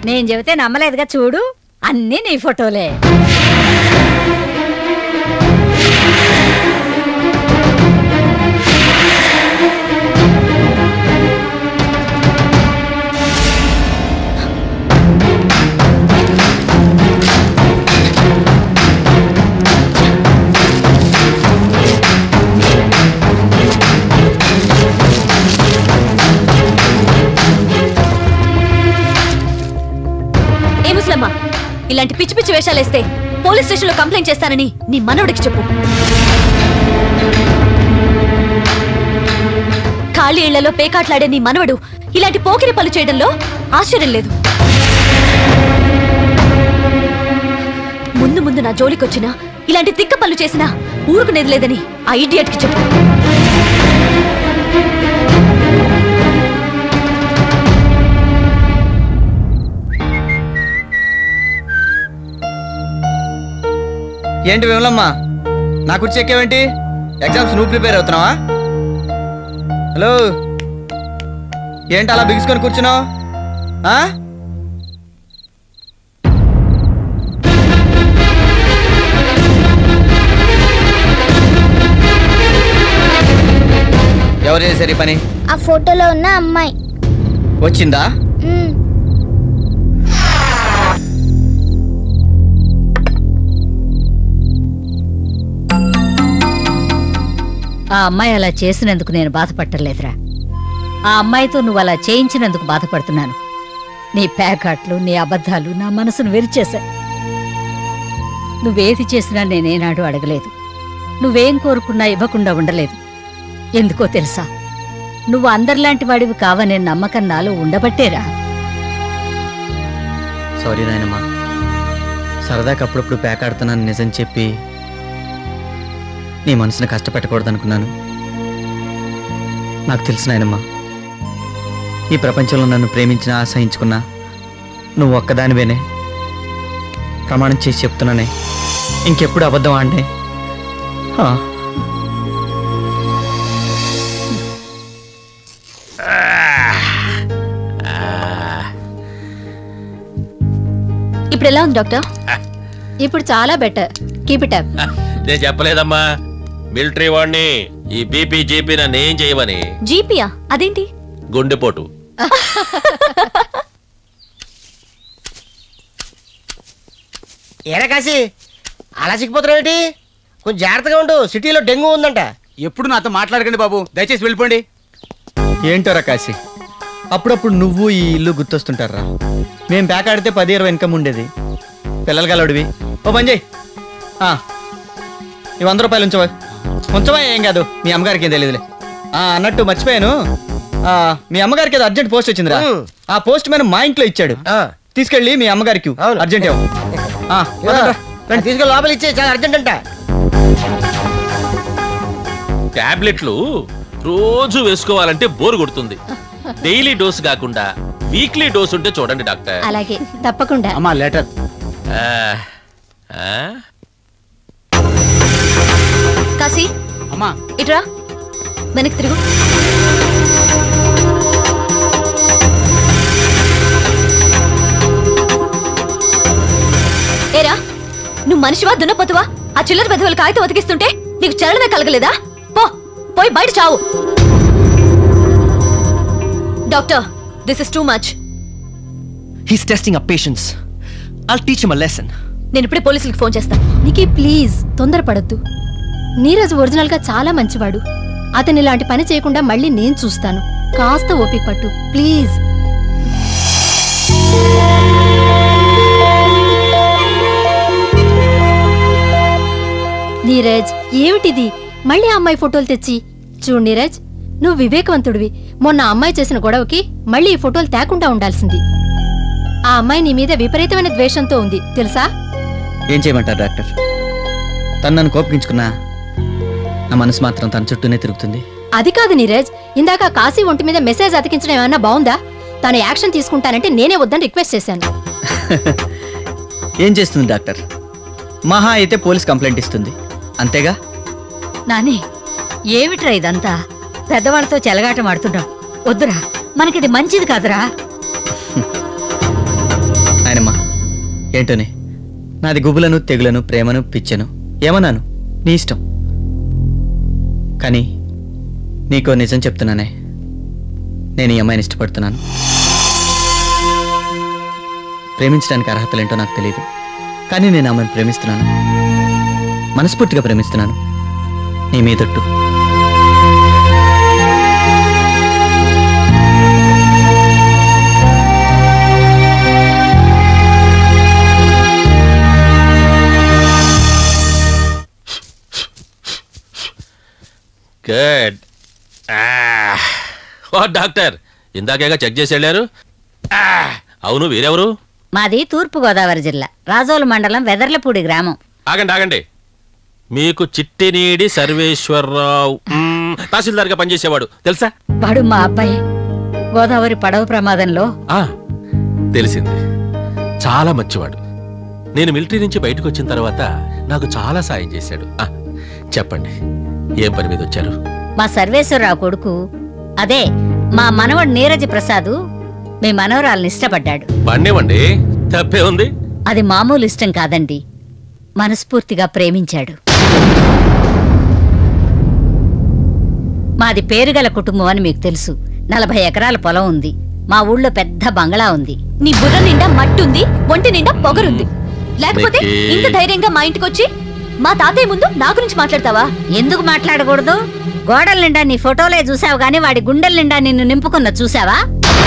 నేను చెబితే నమ్మలేదుగా చూడు అన్నీ నీ ఫోటోలే ఏ ముసలమ్మ ఇలాంటి పిచ్చి పిచ్చి వేషాలేస్తే పోలీస్ స్టేషన్లో కంప్లైంట్ చేస్తానని నీ మనవడికి చెప్పు ఖాళీ ఇళ్లలో పేకాట్లాడే నీ మనవడు ఇలాంటి పోకిరి పనులు చేయడంలో ఆశ్చర్యం లేదు ముందు ముందు నా జోలికొచ్చినా ఇలాంటి తిక్క పనులు చేసినా ఊరుకునేది లేదని ఆ idiot కి చెప్పు ఏంటి విమలమ్మా నా కుర్చీ ఎక్కేవేంటి ఎగ్జామ్స్ నువ్వు ప్రిపేర్ అవుతున్నావా హలో ఏంటి అలా బిగుసుకొని కూర్చున్నావు ఆ? ఎవరు చేశారు ఈ పని ఆ ఫోటోలో ఉన్న అమ్మాయి వచ్చిందా మ్మ్. ఆ అమ్మాయి అలా చేసినందుకు నేను బాధపట్టలేదురా ఆ అమ్మాయితో నువ్వు అలా చేయించినందుకు బాధపడుతున్నాను నీ ప్యాకాట్లు నీ అబద్ధాలు నా మనసును విరిచేశాయి నువ్వేది చేసినా నేనేనాడు అడగలేదు నువ్వేం కోరుకున్నా ఇవ్వకుండా ఉండలేదు ఎందుకో తెలుసా నువ్వు అందరిలాంటి వాడివి కావనే నమ్మకం నాలో ఉండబట్టేరా సారీ నాయనమ్మా సరదాకి అప్పుడప్పుడు పేకాడుతున్నాను నిజం చెప్పి నీ మనసుని కష్టపెట్టకూడదు అనుకున్నాను నాకు తెలుసు నాయనమ్మా ఈ ప్రపంచంలో నన్ను ప్రేమించిన ఆశయించుకున్నా నువ్వు ఒక్కదానివేనే ప్రమాణం చేసి చెప్తున్నానే ఇంకెప్పుడు అబద్ధం ఆడనే ఆ. ఇప్పుడు ఎలా ఉంది డాక్టర్ ఇప్పుడు చాలా బెటర్ కీప్ ఇట్ అప్ నేను చెప్పలేదమ్మా మిలిటరీ వాడిని ఈ బీపీ జీపీ నన్ను ఏం చేయమని జీపీయా అదేంటి గుండెపోటు ఏరా కాసి అలా సిక్కిపోతున్నావు ఏంటి కొంచెం జాగ్రత్తగా ఉండు సిటీలో డెంగ్యూ ఉందంట ఎప్పుడు నాతో మాట్లాడకండి బాబు దయచేసి వెళ్ళిపోండి ఏంటోరా కాశీ అప్పుడప్పుడు నువ్వు ఈ ఇల్లు గుర్తొస్తుంటారా మేం పేకాడితే పది ఇరవై ఇన్కమ్ ఉండేది పిల్లలు కలవడివి ఓ పని చేయి ఆ, ఈ వంద రూపాయలు ఉంచవా ఉంచవా ఏం కాదు మీ అమ్మగారికి ఏం తెలియదులే ఆ, అన్నట్టు మర్చిపోయాను ఆ, మీ అమ్మగారికి ఏదో అర్జెంట్ పోస్ట్ వచ్చిందిరా ఉమ్. ఆ పోస్ట్ మ్యాన్ మా ఇంట్లో ఇచ్చాడు ఆ, తీసుకెళ్ళి మీ అమ్మగారికి ఇవ్వు. అవును. అర్జెంట్ ఇవ్వు. ఆ, ఇదిగో, పదండ్రా. అది తీసుకెళ్ళి లోపల ఇచ్చే చాలా అర్జెంట్ అంట టాబ్లెట్లు రోజు వేసుకోవాలంటే బోరు కొడుతుంది డైలీ డోస్ కాకుండా వీక్లీ డోస్ ఉంటే చూడండి డాక్టర్ అలాగే తప్పకుండా అమ్మా లెటర్ ఆ, ఆ? కాశీ అమ్మా ఇట్రా వెనక్కి తిరుగు ఏరా నువ్వు మనిషివా దున్నపోతువా ఆ చిల్లర పెదవులు కాగితం ఉతికిస్తుంటే నీకు చలనమే కలగలేదా పో పోయి బయట చావు doctor this is too much He's testing our patience. I'll teach him a lesson. నేను ఇప్పుడే పోలీసులకు ఫోన్ చేస్తాను నీకి ప్లీజ్ తొందరపడద్దు నీరజ్ ఒరిజినల్ గా చాలా మంచివాడు అతని ఇలాంటి పని చేయకుండా మళ్ళీ నేను చూస్తాను కాస్త ఓపిక పట్టు ప్లీజ్ నీరజ్ ఏమిటిది మళ్ళీ ఆ అమ్మాయి ఫోటోలు తెచ్చి చూడు నీరజ్ నువ్వు వివేకవంతుడివి మొన్న ఆ అమ్మాయి చేసిన గొడవకి మళ్ళీ ఈ ఫోటోలు తేకుండా ఉండాల్సింది ఆ అమ్మాయి నీ మీద విపరీతమైన ద్వేషంతో ఉంది తెలుసా ఏం చేయమంటారు డాక్టర్ తను నన్ను కోపగించుకున్నా నా మనసు మాత్రం తన చుట్టూనే తిరుగుతుంది అది కాదు నీరజ్ ఇందాక కాశీ ఒంటి మీద మెసేజ్ అతికించడం ఏమన్నా బాగుందా తను యాక్షన్ తీసుకుంటానంటే నేనే వద్దని రిక్వెస్ట్ చేశాను ఏం చేస్తుంది డాక్టర్ మహా అయితే పోలీస్ కంప్లైంట్ ఇస్తుంది అంతేగా నాని ఏమిట్రా ఇదంతా పెద్దవాళ్ళతో చెలగాటం ఆడుతున్నాం వద్దురా మనకిది మంచిది కాదురా ఏంటోనే నాది గుబులను తెగులను ప్రేమను పిచ్చను ఏమన్నాను నీ ఇష్టం కానీ నీకో నిజం చెప్తున్నానే నేను ఈ అమ్మాయిని ఇష్టపడుతున్నాను ప్రేమించడానికి అర్హతలేంటో నాకు తెలియదు కానీ నేను ఆమెను ప్రేమిస్తున్నాను మనస్ఫూర్తిగా ప్రేమిస్తున్నాను నీ మీదొట్టు గుడ్ ఓ డాక్టర్ ఇందాకేగా చెక్ చేసి వెళ్ళారు ఆ, అవును వీరెవరు మాది తూర్పుగోదావరి జిల్లా రాజోలు మండలం వెదర్లపూడి గ్రామం ఆగండి ఆగండి మీకు చిట్టినీడి సర్వేశ్వరరావు మ్మ్, తహసీల్దార్గా పనిచేసేవాడు తెలుసా వాడు మా అబ్బాయి గోదావరి పడవ ప్రమాదంలో ఆ, తెలిసింది చాలా మంచివాడు నేను మిలిటరీ నుంచి బయటకు వచ్చిన తర్వాత నాకు చాలా సాయం చేశాడు ఆ, చెప్పండి ఏం పని మీద వచ్చారు మా సర్వేశ్వరరావు కొడుకు అదే మా మనవడు నీరజ్ ప్రసాద్ మీ మనవరాల్ని ఇష్టపడ్డాడు బండివ్వండి తప్పే ఉంది అది మామూలు ఇష్టం కాదండి మనస్ఫూర్తిగా ప్రేమించాడు మాది పేరుగల కుటుంబం అని మీకు తెలుసు నలభై ఎకరాల పొలం ఉంది మా ఊళ్ళో పెద్ద బంగళా ఉంది నీ బుర్ర నిండా మట్టుంది ఒంటి నిండా పొగరుంది లేకపోతే నిక్కీ. ఇంత ధైర్యంగా మా ఇంటికి వచ్చి మా తాతయ్య ముందు నా గురించి మాట్లాడతావా ఎందుకు మాట్లాడకూడదు గోడల నిండా నీ ఫోటోలే చూసావు గాని వాడి గుండెల నిండా నిన్ను నింపుకున్న చూసావా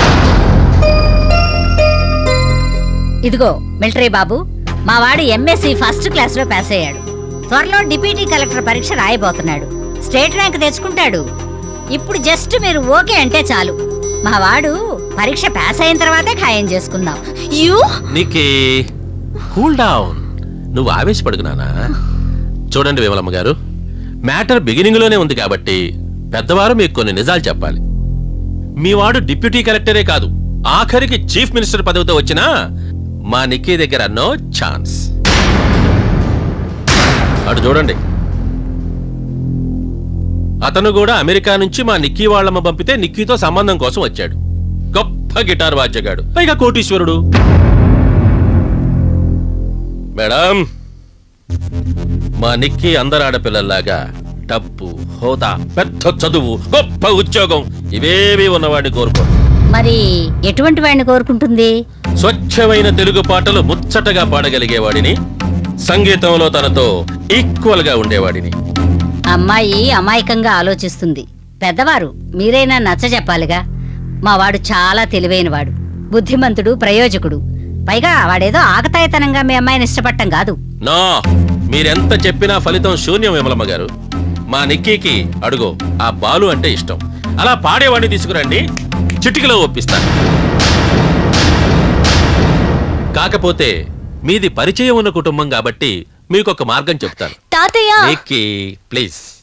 ఇదిగో మిలిటరీ బాబు మా వాడు ఎంఎస్సి ఫస్ట్ క్లాస్ లో పాస్ అయ్యాడు త్వరలో డిప్యూటీ కలెక్టర్ పరీక్ష రాయబోతున్నాడు స్టేట్ ర్యాంక్ తెచ్చుకుంటాడు ఇప్పుడు జస్ట్ మీరు ఓకే అంటే చాలు మా వాడు పరీక్ష పాస్ అయిన తర్వాతే ఖాయం చేసుకుందాం యూ నీకే కూల్ డౌన్ నువ్వు ఆవేశపడుకు నానా చూడండి విమలమ్మ గారు మ్యాటర్ బిగినింగ్ లోనే ఉంది కాబట్టి పెద్దవారు మీకు కొన్ని నిజాలు చెప్పాలి మీ వాడు డిప్యూటీ కలెక్టరే కాదు ఆఖరికి చీఫ్ మినిస్టర్ పదవితో వచ్చినా మా నిక్కీ దగ్గర నో ఛాన్స్ అటు చూడండి అతను కూడా అమెరికా నుంచి మా నిక్కీ వాళ్ళమ్మ పంపితే నిక్కీతో సంబంధం కోసం వచ్చాడు గొప్ప గిటార్ వాద్యగాడు పైగా కోటీశ్వరుడు మేడం మా నిక్కీ అందరు ఆడపిల్లల్లాగా డబ్బు హోదా పెద్ద చదువు గొప్ప ఉద్యోగం ఇవేవి ఉన్నవాడిని కోరుకో మరి ఎటువంటి వాడిని కోరుకుంటుంది స్వచ్ఛమైన తెలుగు పాటలు ముచ్చటగా పాడగలిగేవాడిని సంగీతంలో తనతో ఈక్వల్ గా ఉండేవాడిని అమ్మాయి అమాయకంగా ఆలోచిస్తుంది పెద్దవారు మీరైనా నచ్చ చెప్పాలిగా మా వాడు చాలా తెలివైనవాడు బుద్ధిమంతుడు ప్రయోజకుడు పైగా వాడేదో ఆకతాయితనంగా మీ అమ్మాయిని ఇష్టపడటం కాదు నో మీరెంత చెప్పినా ఫలితం శూన్యం విమలమ్మ గారు మా నిక్కీకి అడుగో ఆ బాలు అంటే ఇష్టం అలా పాడేవాడిని తీసుకురండి చిటికలో ఒప్పిస్తాను కాకపోతే మీది పరిచయం ఉన్న కుటుంబం కాబట్టి మీకు ఒక మార్గం చెప్తాను తాతయ్య నిక్కీ ప్లీజ్